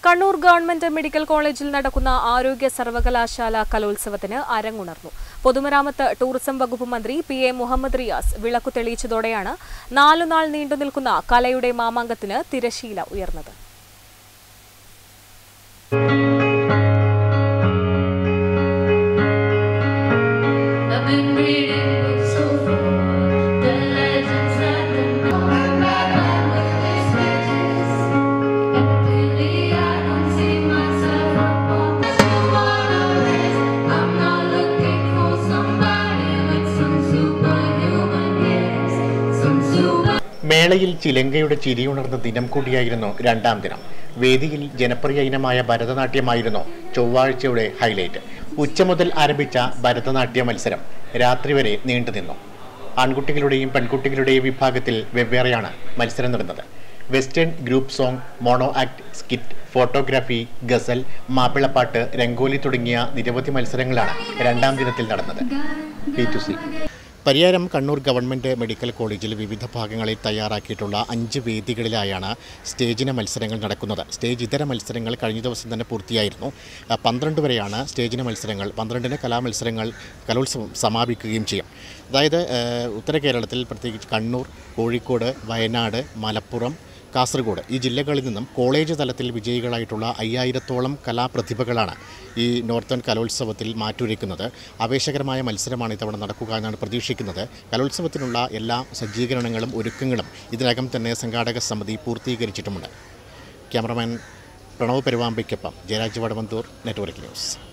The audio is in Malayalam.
കണ്ണൂർ ഗവൺമെന്റ് മെഡിക്കൽ കോളേജിൽ നടക്കുന്ന ആരോഗ്യ സർവകലാശാല കലോത്സവത്തിന് അരങ്ങുണർന്നു പൊതുമരാമത്ത് ടൂറിസം വകുപ്പ് മന്ത്രി പി എ മുഹമ്മദ് റിയാസ് വിളക്കു തെളിയിച്ചതോടെയാണ് നാലുനാൾ നീണ്ടുനിൽക്കുന്ന കലയുടെ മാമാങ്കത്തിന് തിരശീല ഉയർന്നത് I've been reading books so far, the legends and the myths. Batman with his sketches, and really I don't see myself upon tomorrow race. I'm not looking for somebody with some superhuman gifts, some super. മേളയിൽ ചിലങ്കയുടെ ചിരിയുണർന്ന ദിനം കൂടിയായിരുന്നു രണ്ടാം ദിനം വേദിയിൽ ജനപ്രിയ ഇനമായ ഭരതനാട്യമായിരുന്നു ചൊവ്വാഴ്ചയുടെ ഹൈലൈറ്റ് ഉച്ച മുതൽ ആരംഭിച്ച ഭരതനാട്യ മത്സരം രാത്രി വരെ നീണ്ടുനിന്നു ആൺകുട്ടികളുടെയും പെൺകുട്ടികളുടെയും വിഭാഗത്തിൽ വെവ്വേറെയാണ് മത്സരം നടന്നത് western group song mono act skit photography ഗസൽ മാപ്പിളപ്പാട്ട് രംഗോലി തുടങ്ങിയ നിരവധി മത്സരങ്ങളാണ് രണ്ടാം ദിനത്തിൽ നടന്നത് P two C Pariyaram Kannur government medical കോളേജിൽ വിവിധ ഭാഗങ്ങളിൽ തയ്യാറാക്കിയിട്ടുള്ള അഞ്ച് വേദികളിലായാണ് സ്റ്റേജിന മത്സരങ്ങൾ നടക്കുന്നത് സ്റ്റേജ് ഇതര മത്സരങ്ങൾ കഴിഞ്ഞ ദിവസം തന്നെ പൂർത്തിയായിരുന്നു ആ, പന്ത്രണ്ട് വരെയാണ് സ്റ്റേജിന മത്സരങ്ങൾ പന്ത്രണ്ടിന് കലാമത്സരങ്ങൾ കലോത്സവം സമാപിക്കുകയും ചെയ്യും അതായത് ആ, ഉത്തര കേരളത്തിൽ പ്രത്യേകിച്ച് കണ്ണൂർ കോഴിക്കോട് വയനാട് മലപ്പുറം കാസർഗോഡ് ഈ ജില്ലകളിൽ നിന്നും കോളേജ് തലത്തിൽ വിജയികളായിട്ടുള്ള അയ്യായിരത്തോളം കലാപ്രതിഭകളാണ് ഈ നോർത്തേൺ കലോത്സവത്തിൽ മാറ്റുരയ്ക്കുന്നത് ആവേശകരമായ മത്സരമാണ് ഇത്തവണ നടക്കുക എന്നാണ് പ്രതീക്ഷിക്കുന്നത് കലോത്സവത്തിനുള്ള എല്ലാ സജ്ജീകരണങ്ങളും ഒരുക്കങ്ങളും ഇതിനകം തന്നെ സംഘാടക സമിതി പൂർത്തീകരിച്ചിട്ടുമുണ്ട് ക്യാമറമാൻ പ്രണവ് പെരുവാമ്പയ്ക്കൊപ്പം ജയരാജ് വടവന്തൂർ നെറ്റ്വർക്ക് ന്യൂസ്